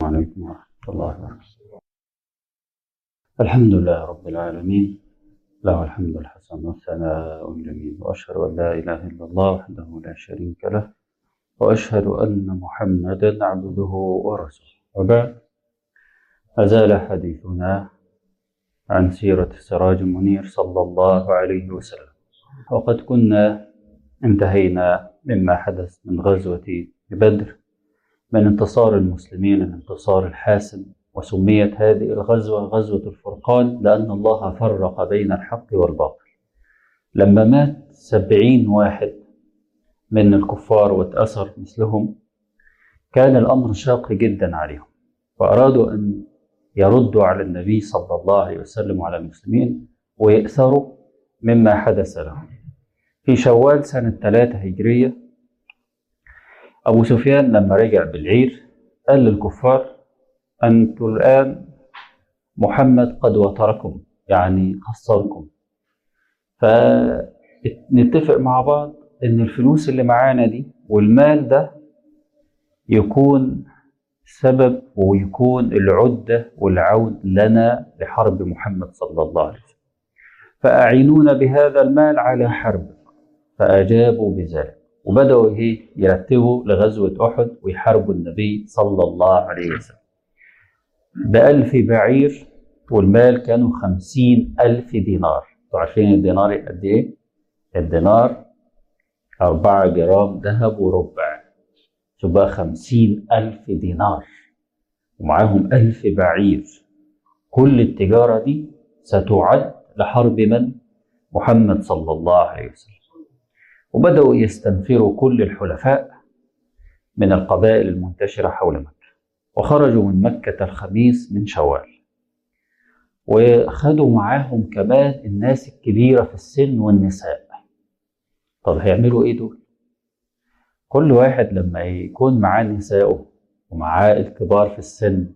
عليكم ورحمة الله وبركاته الحمد لله رب العالمين له الحمد الحسن والثناء الجميل وأشهد أن لا إله إلا الله وحده لا شريك له وأشهد أن محمدا عبده ورسوله وبعد أزال حديثنا عن سيرة السراج المنير صلى الله عليه وسلم وقد كنا انتهينا مما حدث من غزوة بدر من انتصار المسلمين الانتصار الحاسم وسميت هذه الغزوة غزوة الفرقان لأن الله فرق بين الحق والباطل لما مات سبعين واحد من الكفار واتأثر مثلهم كان الأمر شاق جدا عليهم فأرادوا أن يردوا على النبي صلى الله عليه وسلم وعلى المسلمين ويأثروا مما حدث لهم في شوال سنة ثلاثة هجرية أبو سفيان لما رجع بالعير قال للكفار أنتم الآن محمد قد وتركم يعني خسركم فنتفق مع بعض إن الفلوس اللي معانا دي والمال ده يكون سبب ويكون العدة والعود لنا لحرب محمد صلى الله عليه وسلم فأعينونا بهذا المال على حرب فأجابوا بذلك وبدأوا إيه يرتبوا لغزوة أحد ويحاربوا النبي صلى الله عليه وسلم بألف بعير والمال كانوا خمسين ألف دينار انتوا عارفين الدينار قد إيه؟ الدينار أربعة جرام ذهب وربع تبقى خمسين ألف دينار ومعاهم ألف بعير كل التجارة دي ستعد لحرب من؟ محمد صلى الله عليه وسلم وبدأوا يستنفروا كل الحلفاء من القبائل المنتشرة حول مكة وخرجوا من مكة الخميس من شوال وخدوا معاهم كمان الناس الكبيرة في السن والنساء طب هيعملوا ايه دول؟ كل واحد لما يكون معاه نسائه ومعاه الكبار في السن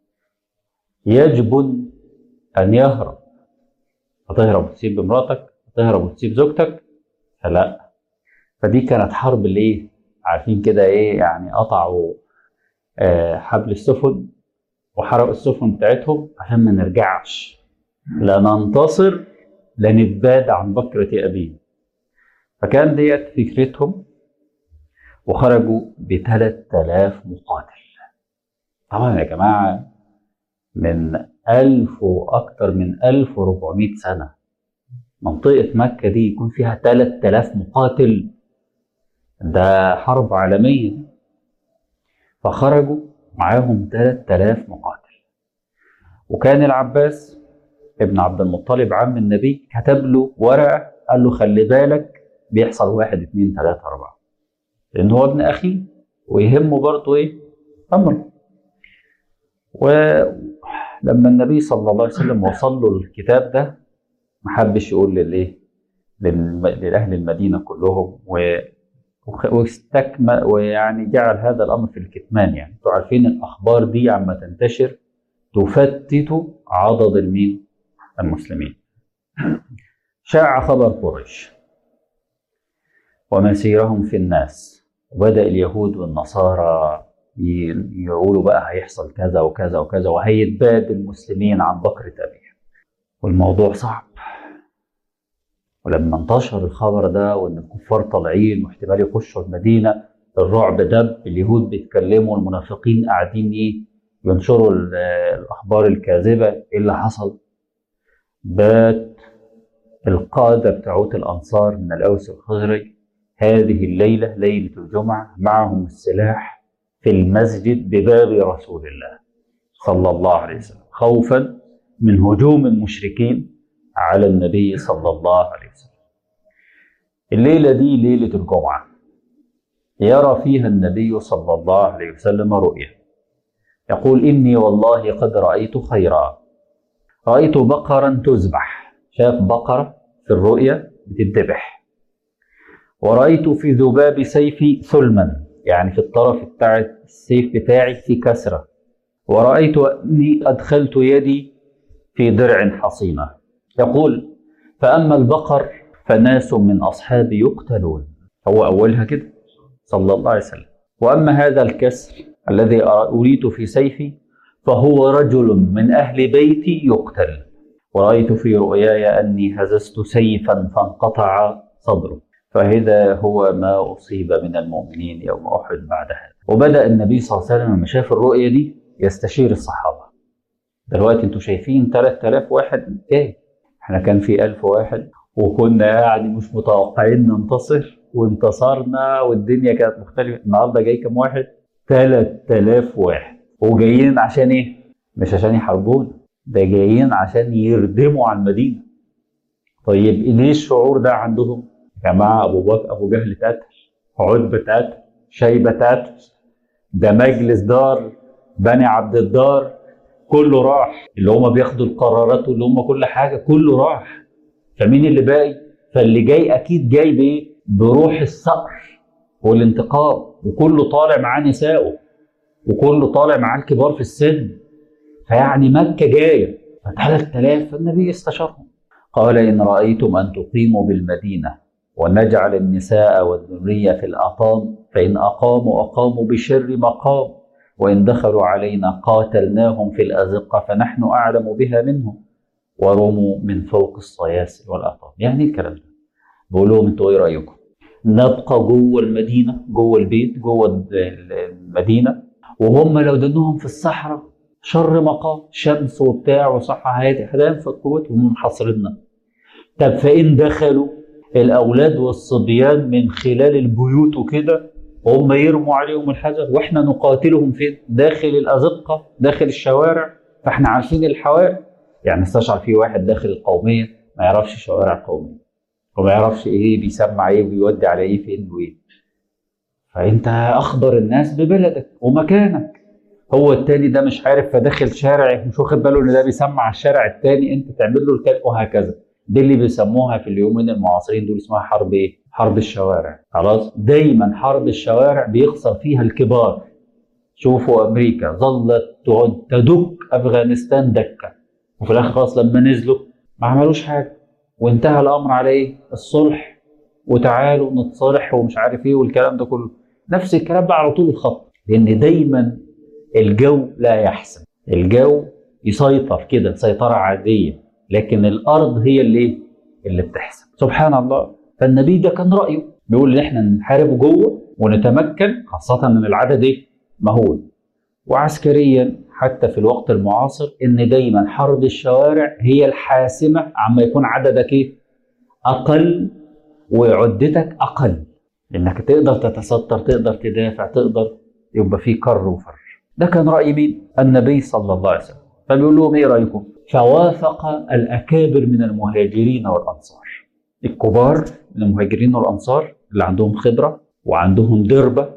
يجب أن يهرب هتهرب وتسيب مراتك هتهرب وتسيب زوجتك فلا فدي كانت حرب الايه عارفين كده ايه يعني قطعوا آه حبل السفن وحرقوا السفن بتاعتهم عشان ما نرجعش لا ننتصر لا نتباد عن بكرة أبيه فكان ديت فكرتهم وخرجوا ب 3000 مقاتل طبعا يا جماعة من 1000 وأكثر من 1400 سنة منطقة مكة دي يكون فيها 3000 مقاتل ده حرب عالمية فخرجوا معاهم 3000 مقاتل وكان العباس ابن عبد المطلب عم النبي كتب له ورقة قال له خلي بالك بيحصل واحد اتنين تلاتة أربعة لأن هو ابن أخيه ويهمه برضه إيه؟ أمره ولما النبي صلى الله عليه وسلم وصل له الكتاب ده ما حبش يقول للايه لأهل المدينة كلهم و واستكمل ويعني جعل هذا الامر في الكتمان يعني انتوا عارفين الاخبار دي عما تنتشر تفتت عضد المين المسلمين شاع خبر قريش ومسيرهم في الناس وبدا اليهود والنصارى يقولوا بقى هيحصل كذا وكذا وكذا وهيتباد المسلمين عن بكرة أبيه والموضوع صعب ولما انتشر الخبر ده وان الكفار طالعين واحتمال يخشوا المدينه الرعب دب اليهود بيتكلموا المنافقين قاعدين ايه ينشروا الاخبار الكاذبه ايه اللي حصل بات القاده بتاعوت الانصار من الاوس والخزرج هذه الليله ليله الجمعه معهم السلاح في المسجد بباب رسول الله صلى الله عليه وسلم خوفا من هجوم المشركين على النبي صلى الله عليه وسلم الليلة دي ليلة الجمعة يرى فيها النبي صلى الله عليه وسلم رؤيا يقول إني والله قد رأيت خيرا رأيت بقرا تذبح شاف بقرة في الرؤيا بتذبح ورأيت في ذباب سيفي ثلما يعني في الطرف بتاع السيف بتاعي في كسرة ورأيت أني أدخلت يدي في درع حصينة يقول فأما البقر فناس من أصحابي يقتلون هو أولها كده صلى الله عليه وسلم وأما هذا الكسر الذي أريت في سيفي فهو رجل من أهل بيتي يقتل ورأيت في رؤياي أني هززت سيفا فانقطع صدره فهذا هو ما أصيب من المؤمنين يوم أحد بعد هذا وبدأ النبي صلى الله عليه وسلم لما شاف الرؤية دي يستشير الصحابة دلوقتي انتوا شايفين 3000 واحد جاي احنا كان في 1000 واحد وكنا يعني مش متوقعين ننتصر وانتصرنا والدنيا كانت مختلفة النهارده جاي كام واحد 3000 واحد وجايين عشان ايه مش عشان يحاربونا ده جايين عشان يردموا على المدينة طيب ليه الشعور ده عندهم يا جماعة أبو بكر أبو جهل تاتل عتبة تاتل شيبة تاتل ده مجلس دار بني عبد الدار كله راح اللي هم بياخدوا القرارات واللي هم كل حاجة كله راح فمين اللي باقي فاللي جاي أكيد جاي بإيه بروح الصقر والانتقام وكله طالع معاه نسائه وكله طالع معاه الكبار في السن فيعني مكة جاية فثلاث آلاف فالنبي استشارهم قال إن رأيتم أن تقيموا بالمدينة ونجعل النساء والذرية في الأقام فإن أقاموا أقاموا بشر مقام وإن دخلوا علينا قاتلناهم في الأزقة فنحن أعلم بها منهم ورموا من فوق الصياصي والأقام يعني الكلام ده بقول لهم انتوا ايه رأيكم نبقى جوه المدينة جوه البيت جوه المدينة وهم لو دنهم في الصحراء شر مقام شمس وبتاع وصحة هادي هننفذ قوتهم محاصريننا طب فإن دخلوا الأولاد والصبيان من خلال البيوت وكده وهم يرموا عليهم الحجر واحنا نقاتلهم فين؟ داخل الأزقة داخل الشوارع فاحنا عارفين الحواري يعني استشعر في واحد داخل القومية ما يعرفش شوارع القومية وما يعرفش ايه بيسمع ايه وبيودي على ايه فين وايه فانت اخبر الناس ببلدك ومكانك هو التاني ده مش عارف فداخل شارع مش واخد باله ان ده بيسمع على الشارع التاني انت تعمل له الكلام وهكذا دي اللي بيسموها في اليومين المعاصرين دول اسمها حرب ايه؟ حرب الشوارع خلاص دايما حرب الشوارع بيخسر فيها الكبار شوفوا امريكا ظلت تدك افغانستان دكه وفي الاخر خلاص لما نزلوا ما عملوش حاجه وانتهى الامر على ايه؟ الصلح وتعالوا نتصالح ومش عارف ايه والكلام ده كله نفس الكلام بقى على طول الخط لان دايما الجو لا يحسن الجو يسيطر كده سيطره عاديه لكن الارض هي اللي اللي بتحسن سبحان الله فالنبي ده كان رايه بيقول ان احنا نحارب جوه ونتمكن خاصه ان العدد ايه مهول وعسكريا حتى في الوقت المعاصر ان دايما حرب الشوارع هي الحاسمه عما يكون عددك ايه اقل وعدتك اقل انك تقدر تتستر تقدر تدافع تقدر يبقى في كر وفر ده كان راي مين النبي صلى الله عليه وسلم فبيقول لهم ايه رايكم فوافق الاكابر من المهاجرين والانصار الكبار من المهاجرين والانصار اللي عندهم خبره وعندهم دربه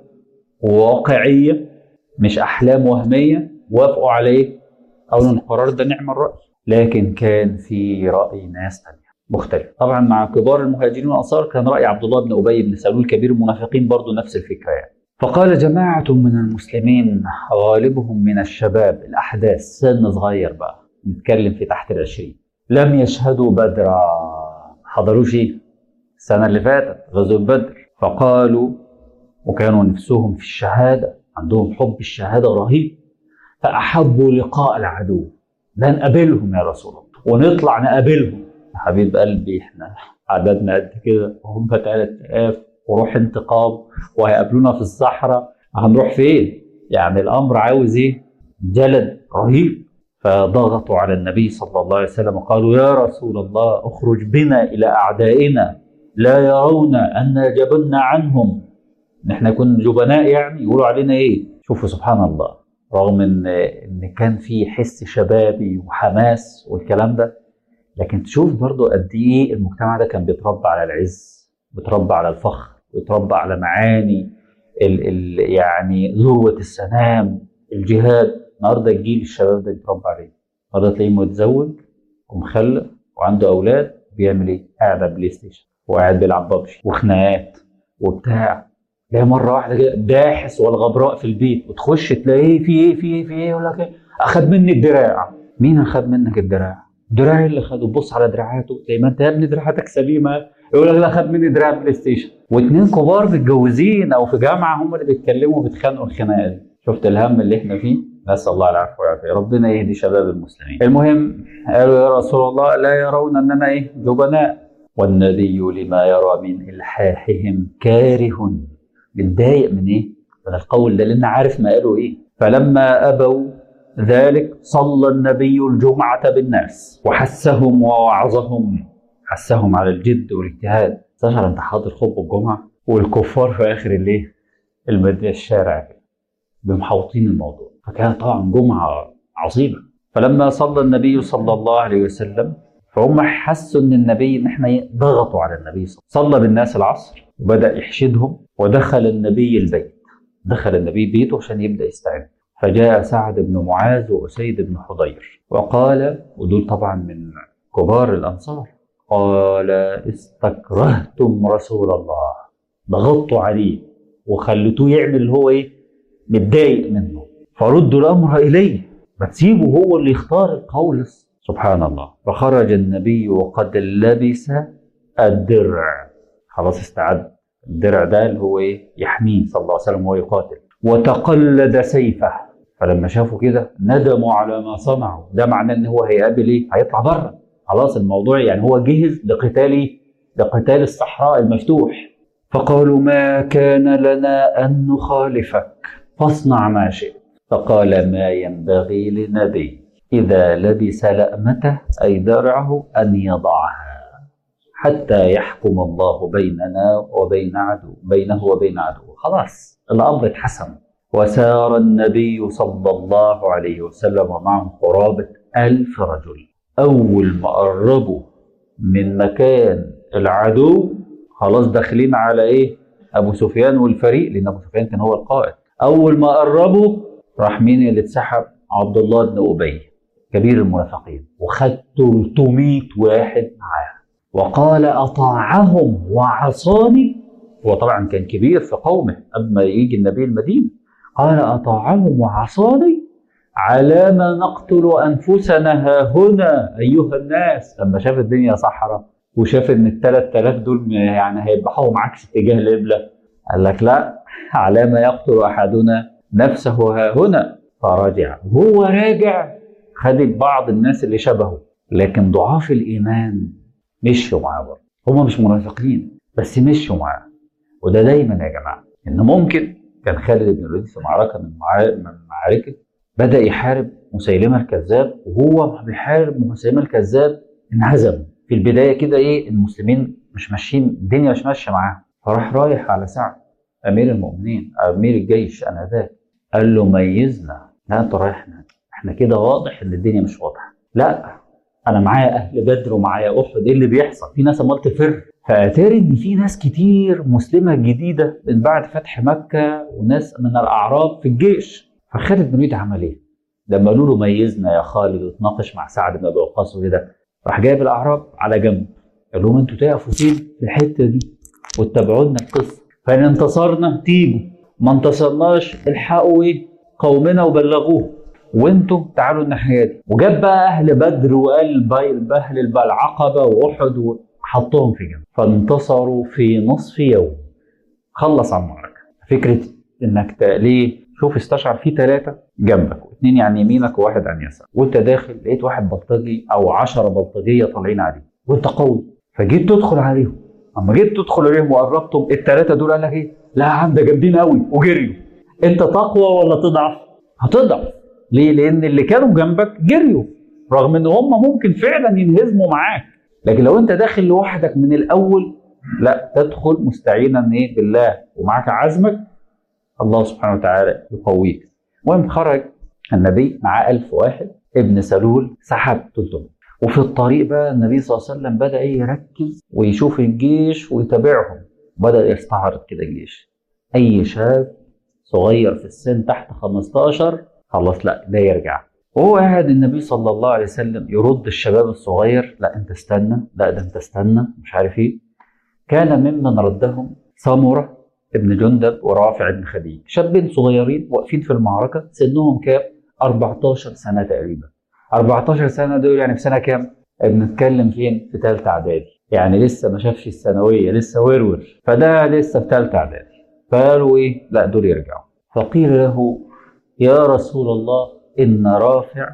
وواقعيه مش احلام وهميه وافقوا عليه قالوا القرار ده نعم الراي لكن كان في راي ناس تانية مختلف طبعا مع كبار المهاجرين والانصار كان راي عبد الله بن ابي بن سلول كبير المنافقين برضه نفس الفكره يعني فقال جماعة من المسلمين غالبهم من الشباب الأحداث سن صغير بقى نتكلم في تحت العشرين لم يشهدوا بدرا حضروش ايه السنة اللي فاتت غزوة بدر فقالوا وكانوا نفسهم في الشهادة عندهم حب الشهادة رهيب فأحبوا لقاء العدو ده نقابلهم يا رسول الله ونطلع نقابلهم يا حبيب قلبي احنا عددنا قد كده وهم 3000 وروح انتقام وهيقابلونا في الصحراء هنروح فين؟ يعني الامر عاوز ايه؟ جلد رهيب فضغطوا على النبي صلى الله عليه وسلم وقالوا يا رسول الله اخرج بنا الى اعدائنا لا يرون ان جبنا عنهم نحن كنا جبناء يعني يقولوا علينا ايه؟ شوفوا سبحان الله رغم ان ان كان في حس شبابي وحماس والكلام ده لكن تشوف برضو قد ايه المجتمع ده كان بيتربى على العز بيتربى على الفخر بيتربى على معاني ال ال يعني ذروه السلام الجهاد النهارده الجيل الشباب ده بيتربى عليه النهارده تلاقيه متزوج ومخلف وعنده اولاد بيعمل ايه؟ قاعد على بلاي ستيشن وقاعد بيلعب ببجي وخناقات وبتاع تلاقي مره واحده كده داحس والغبراء في البيت وتخش تلاقيه في ايه في ايه في ايه يقول لك ايه اخد مني الدراع مين اخد منك الدراع؟ دراع اللي خده بص على دراعاته زي ما انت يا ابني دراعاتك سليمه يقول لك لا خد مني دراع بلاي ستيشن واثنين كبار متجوزين او في جامعه هم اللي بيتكلموا وبيتخانقوا الخناقه دي شفت الهم اللي احنا فيه نسال الله العفو والعافيه ربنا يهدي شباب المسلمين المهم قالوا يا رسول الله لا يرون اننا ايه جبناء والنبي لما يرى من الحاحهم كاره متضايق من ايه من القول ده لان عارف ما قالوا ايه فلما ابوا ذلك صلى النبي الجمعه بالناس وحثهم ووعظهم حثهم على الجد والاجتهاد تشعر انت حاضر خطبه الجمعه والكفار في اخر الليل المدينه الشارع كده بمحوطين الموضوع فكانت طبعا جمعه عظيمه فلما صلى النبي صلى الله عليه وسلم فهم حسوا ان النبي ان احنا إيه؟ ضغطوا على النبي صلى الله عليه وسلم صلى بالناس العصر وبدا يحشدهم ودخل النبي البيت دخل النبي بيته عشان يبدا يستعد فجاء سعد بن معاذ واسيد بن حضير وقال ودول طبعا من كبار الانصار قال استكرهتم رسول الله ضغطتوا عليه وخليتوه يعمل اللي هو ايه متضايق منه فردوا الامر اليه ما تسيبه هو اللي يختار القول سبحان الله فخرج النبي وقد لبس الدرع خلاص استعد الدرع ده اللي هو ايه يحميه صلى الله عليه وسلم وهو يقاتل وتقلد سيفه فلما شافوا كده ندموا على ما صنعوا ده معناه ان هو هيقابل ايه هيطلع بره خلاص الموضوع يعني هو جهز لقتال لقتال الصحراء المفتوح فقالوا ما كان لنا ان نخالفك فاصنع ما شئت فقال ما ينبغي لنبي اذا لبس لأمته اي درعه ان يضعها حتى يحكم الله بيننا وبين عدو بينه وبين عدو خلاص الامر اتحسم وسار النبي صلى الله عليه وسلم ومعه قرابة ألف رجل أول ما قربوا من مكان العدو خلاص داخلين على إيه أبو سفيان والفريق لأن أبو سفيان كان هو القائد أول ما قربوا راح مين اللي اتسحب عبد الله بن أبي كبير المنافقين وخد 300 واحد معاه وقال أطاعهم وعصاني هو طبعا كان كبير في قومه قبل ما يجي النبي المدينة قال أطاعهم وعصاني على ما نقتل أنفسنا ها هنا أيها الناس لما شاف الدنيا صحراء وشاف إن ال 3000 دول يعني هيذبحوهم عكس اتجاه القبلة قال لك لا على ما يقتل أحدنا نفسه ها هنا فرجع هو راجع خد بعض الناس اللي شبهه لكن ضعاف الإيمان مشوا معاه برضه هم مش منافقين بس مشوا معاه وده دايما يا جماعة إن ممكن كان خالد بن الوليد في معركة من معاركه بدأ يحارب مسيلمة الكذاب وهو بيحارب مسيلمة الكذاب انهزم في البداية كده ايه المسلمين مش ماشيين الدنيا مش ماشية معاهم فراح رايح على سعد أمير المؤمنين أمير الجيش أنذاك قال له ميزنا لا أنت رايح احنا كده واضح إن الدنيا مش واضحة لا أنا معايا أهل بدر ومعايا أحد إيه اللي بيحصل؟ في ناس عمال تفر فأتاري إن في ناس كتير مسلمة جديدة من بعد فتح مكة وناس من الأعراب في الجيش فخالد بن الوليد عمل إيه؟ لما قالوا له ميزنا يا خالد وتناقش مع سعد بن أبي وقاص وكده راح جايب الأعراب على جنب قال لهم أنتوا تقفوا فين في الحتة دي واتبعوا لنا القصة فإن انتصرنا تيجوا ما انتصرناش الحقوا إيه؟ قومنا وبلغوه وانتم تعالوا الناحيه دي وجاب بقى اهل بدر وقال اهل العقبه واحد حطهم في جنب فانتصروا في نصف يوم خلص على المعركه فكره انك ليه شوف استشعر في ثلاثه جنبك واثنين يعني يمينك وواحد عن يسارك وانت داخل لقيت واحد بلطجي او 10 بلطجيه طالعين عليك وانت قوي فجيت تدخل عليهم اما جيت تدخل عليهم وقربتم الثلاثه دول قال لك ايه؟ لا يا عم ده جامدين قوي وجريوا انت تقوى ولا تضعف؟ هتضعف ليه؟ لان اللي كانوا جنبك جريوا رغم ان هم ممكن فعلا ينهزموا معاك لكن لو انت داخل لوحدك من الاول لا تدخل مستعينا ايه بالله ومعك عزمك الله سبحانه وتعالى يقويك المهم خرج النبي معاه ألف واحد ابن سلول سحب 300 وفي الطريق بقى النبي صلى الله عليه وسلم بدأ يركز ويشوف الجيش ويتابعهم بدأ يستعرض كده الجيش أي شاب صغير في السن تحت 15 خلاص لا ده يرجع وهو قاعد النبي صلى الله عليه وسلم يرد الشباب الصغير لا انت استنى لا ده انت استنى مش عارف ايه كان ممن ردهم سمره ابن جندب ورافع بن خديج شابين صغيرين واقفين في المعركه سنهم كام 14 سنه تقريبا 14 سنه دول يعني في سنه كام بنتكلم فين في ثالثه اعدادي يعني لسه ما شافش الثانويه لسه ورور فده لسه في ثالثه اعدادي فقالوا ايه لا دول يرجعوا فقيل له يا رسول الله إن رافع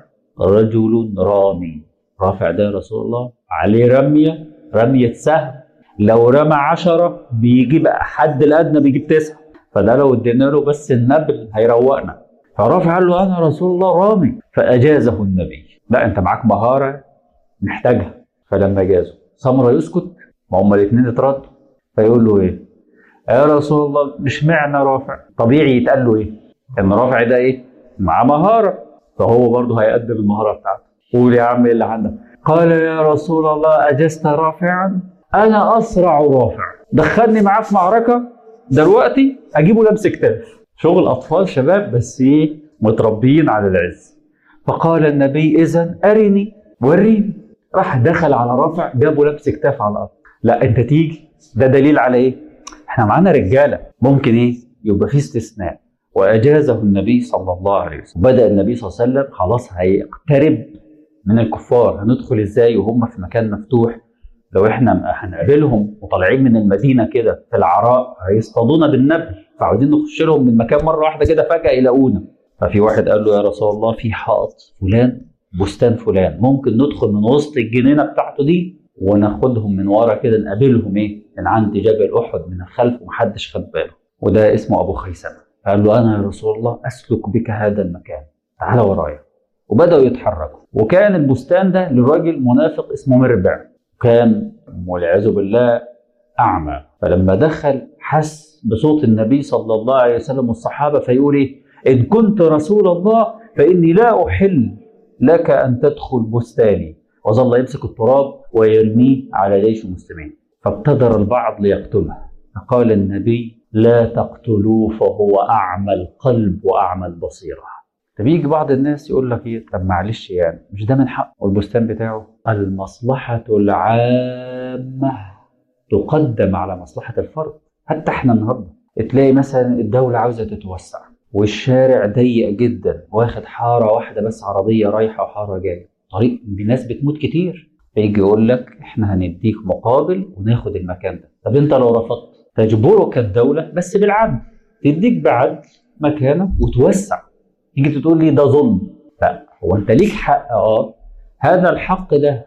رجل رامي رافع ده يا رسول الله عليه رمية رمية سهم لو رمى عشرة بيجيب حد الأدنى بيجيب تسعة فده لو ادينا له بس النبل هيروقنا فرافع قال له أنا رسول الله رامي فأجازه النبي لا أنت معاك مهارة محتاجها فلما جازه سمرة يسكت ما هما الاثنين اتردوا فيقول له ايه يا رسول الله مش معنى رافع طبيعي يتقال له ايه ان رافع ده ايه معاه مهاره فهو برضه هيقدم المهاره بتاعته قول يا عم ايه اللي عندك قال يا رسول الله اجزت رافعا انا اسرع رافع دخلني معاه في معركه دلوقتي اجيبه لابس كتاف شغل اطفال شباب بس ايه متربيين على العز فقال النبي اذا ارني وريني راح دخل على رافع جابه لابس كتاف على الارض لا انت تيجي ده دليل على ايه احنا معانا رجاله ممكن ايه يبقى في استثناء واجازه النبي صلى الله عليه وسلم بدا النبي صلى الله عليه وسلم خلاص هيقترب من الكفار هندخل ازاي وهم في مكان مفتوح لو احنا هنقابلهم وطالعين من المدينه كده في العراء هيصطادونا بالنبل فعاوزين نخش لهم من مكان مره واحده كده فجاه يلاقونا ففي واحد قال له يا رسول الله في حائط فلان بستان فلان ممكن ندخل من وسط الجنينه بتاعته دي وناخدهم من ورا كده نقابلهم ايه من عند جبل احد من الخلف ومحدش خد باله وده اسمه ابو خيثمه قال له انا يا رسول الله اسلك بك هذا المكان تعال ورايا وبداوا يتحركوا وكان البستان ده لراجل منافق اسمه مربع كان والعياذ بالله اعمى فلما دخل حس بصوت النبي صلى الله عليه وسلم والصحابه فيقول ايه ان كنت رسول الله فاني لا احل لك ان تدخل بستاني وظل يمسك التراب ويرميه على جيش المسلمين فابتدر البعض ليقتله فقال النبي لا تقتلوه فهو اعمى القلب واعمى البصيره طب يجي بعض الناس يقول لك ايه طب معلش يعني مش ده من حقه والبستان بتاعه المصلحه العامه تقدم على مصلحه الفرد حتى احنا النهارده تلاقي مثلا الدوله عاوزه تتوسع والشارع ضيق جدا واخد حاره واحده بس عربيه رايحه وحاره جايه طريق بناس بتموت كتير فيجي يقول لك احنا هنديك مقابل وناخد المكان ده طب انت لو رفضت تجبرك الدوله بس بالعدل تديك بعدل مكانك وتوسع تيجي تقول لي ده ظلم لا هو انت ليك حق اه هذا الحق ده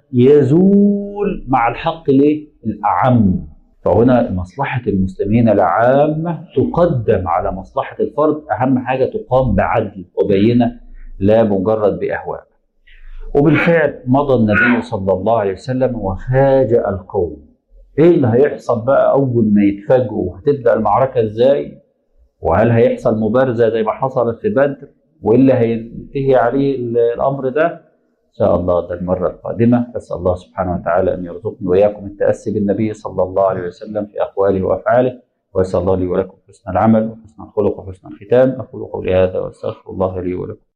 يزول مع الحق الايه الاعم فهنا مصلحة المسلمين العامة تقدم على مصلحة الفرد أهم حاجة تقام بعدل وبينة لا مجرد بأهواء وبالفعل مضى النبي صلى الله عليه وسلم وفاجأ القوم ايه اللي هيحصل بقى اول ما يتفاجئوا وهتبدا المعركه ازاي وهل هيحصل مبارزه زي ما حصلت في بدر واللي هينتهي عليه الامر ده ان شاء الله ده المره القادمه اسال الله سبحانه وتعالى ان يرزقني واياكم التاسي بالنبي صلى الله عليه وسلم في اقواله وافعاله واسال الله لي ولكم حسن العمل وحسن الخلق وحسن الختام اقول قولي هذا واستغفر الله لي ولكم